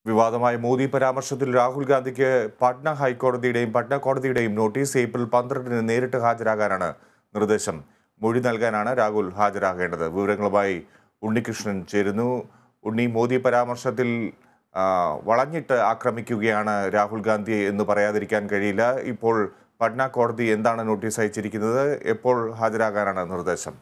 വിവാദമായ മോദി പരാമർശത്തിൽ രാഹുൽ ഗാന്ധിക്ക് പാട്ന ഹൈക്കോടതിയുടെയും പട്ന കോടതിയുടെയും നോട്ടീസ് ഏപ്രിൽ പന്ത്രണ്ടിന് നേരിട്ട് ഹാജരാകാനാണ് നിർദ്ദേശം മൊഴി നൽകാനാണ് രാഹുൽ ഹാജരാകേണ്ടത് വിവരങ്ങളുമായി ഉണ്ണികൃഷ്ണൻ ചേരുന്നു ഉണ്ണി മോദി പരാമർശത്തിൽ ആ, വളഞ്ഞിട്ട് ആക്രമിക്കുകയാണ് രാഹുൽ ഗാന്ധി എന്ന് പറയാതിരിക്കാൻ കഴിയില്ല ഇപ്പോൾ പട്ന കോടതി എന്താണ് നോട്ടീസ് അയച്ചിരിക്കുന്നത് എപ്പോൾ ഹാജരാകാനാണ് നിർദ്ദേശം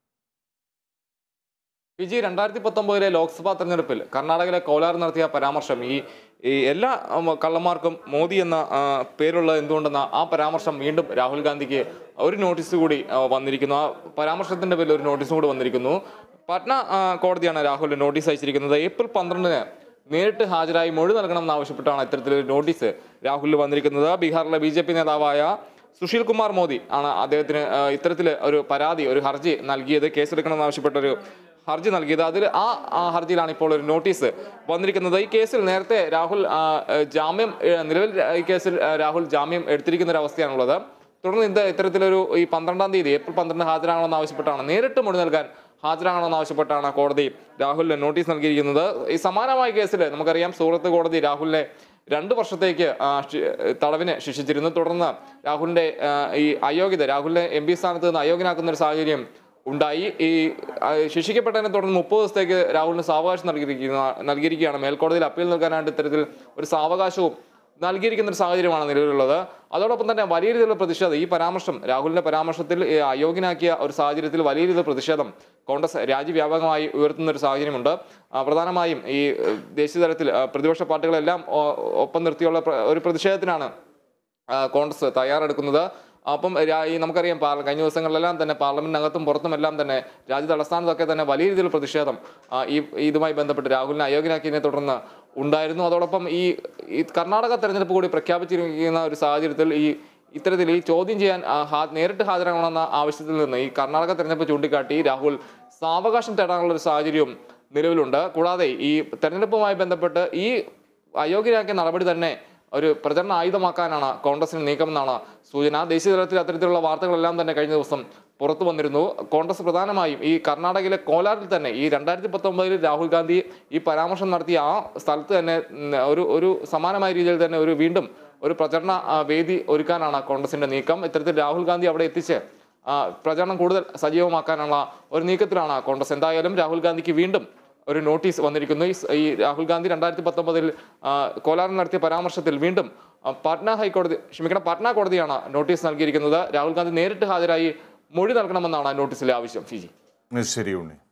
വിജയ് രണ്ടായിരത്തി പത്തൊമ്പതിലെ ലോക്സഭാ തെരഞ്ഞെടുപ്പിൽ കർണാടകയിലെ കോലാർ നടത്തിയ പരാമർശം ഈ ഈ എല്ലാ ഉം, കള്ളന്മാർക്കും മോദി എന്ന ആ, പേരുള്ള എന്തുകൊണ്ടെന്ന ആ പരാമർശം വീണ്ടും രാഹുൽ ഗാന്ധിക്ക് ഒരു നോട്ടീസ് കൂടി ആ, വന്നിരിക്കുന്നു ആ പരാമർശത്തിന്റെ പേരിൽ ഒരു നോട്ടീസ് കൂടി വന്നിരിക്കുന്നു പട്ന ആ, കോടതിയാണ് രാഹുലിന് നോട്ടീസ് അയച്ചിരിക്കുന്നത് ഏപ്രിൽ പന്ത്രണ്ടിന് നേരിട്ട് ഹാജരായി മൊഴി നൽകണമെന്നാവശ്യപ്പെട്ടാണ് ഇത്തരത്തിലൊരു നോട്ടീസ് രാഹുലിന് വന്നിരിക്കുന്നത് ബീഹാറിലെ ബി ജെ പി നേതാവായ സുശീൽ കുമാർ മോദി ആണ് അദ്ദേഹത്തിന് ആ, ഇത്തരത്തിൽ ഒരു പരാതി ഒരു ഹർജി നൽകിയത് കേസെടുക്കണമെന്നാവശ്യപ്പെട്ട ഒരു ഹർജി നൽകിയത് അതിൽ ആ ആ ഹർജിയിലാണ് ഇപ്പോൾ ഒരു നോട്ടീസ് വന്നിരിക്കുന്നത് ഈ കേസിൽ നേരത്തെ രാഹുൽ ആ, ഏ, ജാമ്യം ഏ, നിലവിൽ ഈ കേസിൽ ആ, രാഹുൽ ജാമ്യം എടുത്തിരിക്കുന്ന ഒരു അവസ്ഥയാണുള്ളത് തുടർന്ന് ഇത് ഇത്തരത്തിലൊരു ഈ പന്ത്രണ്ടാം തീയതി ഏപ്രിൽ പന്ത്രണ്ട് ഹാജരാകണമെന്ന് ആവശ്യപ്പെട്ടാണ് നേരിട്ട് മൊഴി നൽകാൻ ഹാജരാകണമെന്ന് ആവശ്യപ്പെട്ടാണ് കോടതി രാഹുലിന് നോട്ടീസ് നൽകിയിരിക്കുന്നത് ഈ സമാനമായ കേസിൽ നമുക്കറിയാം സൂറത്ത് കോടതി രാഹുലിനെ രണ്ട് വർഷത്തേക്ക് ആ, ശി- തടവിന് ശിക്ഷിച്ചിരുന്നു തുടർന്ന് രാഹുലിന്റെ ആ, ഈ അയോഗ്യത രാഹുലിനെ എം പി സ്ഥാനത്ത് നിന്ന് അയോഗ്യനാക്കുന്ന ഒരു സാഹചര്യം ഉണ്ടായി ഈ ആ, ശിക്ഷിക്കപ്പെട്ടതിനെ തുടർന്ന് മുപ്പത് ദിവസത്തേക്ക് രാഹുലിന് സാവകാശം നൽകിയിരിക്കുന്ന നൽകിയിരിക്കുകയാണ് മേൽക്കോടതിയിൽ അപ്പീൽ നൽകാനായിട്ട് ഇത്തരത്തിൽ ഒരു സാവകാശവും നൽകിയിരിക്കുന്ന ഒരു സാഹചര്യമാണ് നിലവിലുള്ളത് അതോടൊപ്പം തന്നെ വലിയ രീതിയിലുള്ള പ്രതിഷേധം ഈ പരാമർശം രാഹുലിന്റെ പരാമർശത്തിൽ ഈ അയോഗ്യനാക്കിയ ഒരു സാഹചര്യത്തിൽ വലിയ രീതിയിലുള്ള പ്രതിഷേധം കോൺഗ്രസ് രാജ്യവ്യാപകമായി ഉയർത്തുന്ന ഒരു സാഹചര്യമുണ്ട് ആ, പ്രധാനമായും ഈ ഏഹ്, ദേശീയ തലത്തിൽ ആ, പ്രതിപക്ഷ പാർട്ടികളെല്ലാം ഒ- ഒപ്പം നിർത്തിയുള്ള പ്ര- ഒരു പ്രതിഷേധത്തിനാണ് ആ, കോൺഗ്രസ് തയ്യാറെടുക്കുന്നത് അപ്പം രാ- ഈ നമുക്കറിയാം പാർ കഴിഞ്ഞ ദിവസങ്ങളിലെല്ലാം തന്നെ പാർലമെന്റിനകത്തും പുറത്തും എല്ലാം തന്നെ രാജ്യ തലസ്ഥാനത്തൊക്കെ തന്നെ വലിയ രീതിയിൽ പ്രതിഷേധം ആ, ഈ ഇതുമായി ബന്ധപ്പെട്ട് രാഹുലിനെ അയോഗ്യനാക്കിയതിനെ തുടർന്ന് ഉണ്ടായിരുന്നു അതോടൊപ്പം ഈ ഈ കർണാടക തെരഞ്ഞെടുപ്പ് കൂടി പ്രഖ്യാപിച്ചിരിക്കുന്ന ഒരു സാഹചര്യത്തിൽ ഈ ഇത്തരത്തിൽ ഈ ചോദ്യം ചെയ്യാൻ ആ, ഹാ- നേരിട്ട് ഹാജരാകണമെന്ന ആവശ്യത്തിൽ നിന്ന് ഈ കർണാടക തെരഞ്ഞെടുപ്പ് ചൂണ്ടിക്കാട്ടി രാഹുൽ സാവകാശം തേടാനുള്ള ഒരു സാഹചര്യവും നിലവിലുണ്ട് കൂടാതെ ഈ തെരഞ്ഞെടുപ്പുമായി ബന്ധപ്പെട്ട് ഈ അയോഗ്യരാക്കിയ നടപടി തന്നെ ഒരു പ്രചരണ ആയുധമാക്കാനാണ് കോൺഗ്രസിന് നീക്കമെന്നാണ് സൂചന ദേശീയ തലത്തിൽ അത്തരത്തിലുള്ള വാർത്തകളെല്ലാം തന്നെ കഴിഞ്ഞ ദിവസം പുറത്തു വന്നിരുന്നു കോൺഗ്രസ് പ്രധാനമായും ഈ കർണാടകയിലെ കോലാറിൽ തന്നെ ഈ രണ്ടായിരത്തി പത്തൊമ്പതിൽ രാഹുൽ ഗാന്ധി ഈ പരാമർശം നടത്തിയ ആ സ്ഥലത്ത് തന്നെ ഉം, ഒരു ഒരു സമാനമായ രീതിയിൽ തന്നെ ഒരു വീണ്ടും ഒരു പ്രചരണ ആ, വേദി ഒരുക്കാനാണ് കോൺഗ്രസിന്റെ നീക്കം ഇത്തരത്തിൽ രാഹുൽ ഗാന്ധി അവിടെ എത്തിച്ച് ആ, പ്രചരണം കൂടുതൽ സജീവമാക്കാനുള്ള ഒരു നീക്കത്തിലാണ് കോൺഗ്രസ് എന്തായാലും രാഹുൽ ഗാന്ധിക്ക് വീണ്ടും ഒരു നോട്ടീസ് വന്നിരിക്കുന്നു ഈ സ- ഈ രാഹുൽ ഗാന്ധി രണ്ടായിരത്തി പത്തൊമ്പതിൽ കോലാറിൽ നടത്തിയ പരാമർശത്തിൽ വീണ്ടും ആ, പാട്ന ഹൈക്കോടതി ക്ഷമിക്കണം പാട്ന കോടതിയാണ് നോട്ടീസ് നൽകിയിരിക്കുന്നത് രാഹുൽ ഗാന്ധി നേരിട്ട് ഹാജരായി മൊഴി നൽകണമെന്നാണ് നോട്ടീസിലെ ആവശ്യം ഫിജി ശരി ഉണ്ണി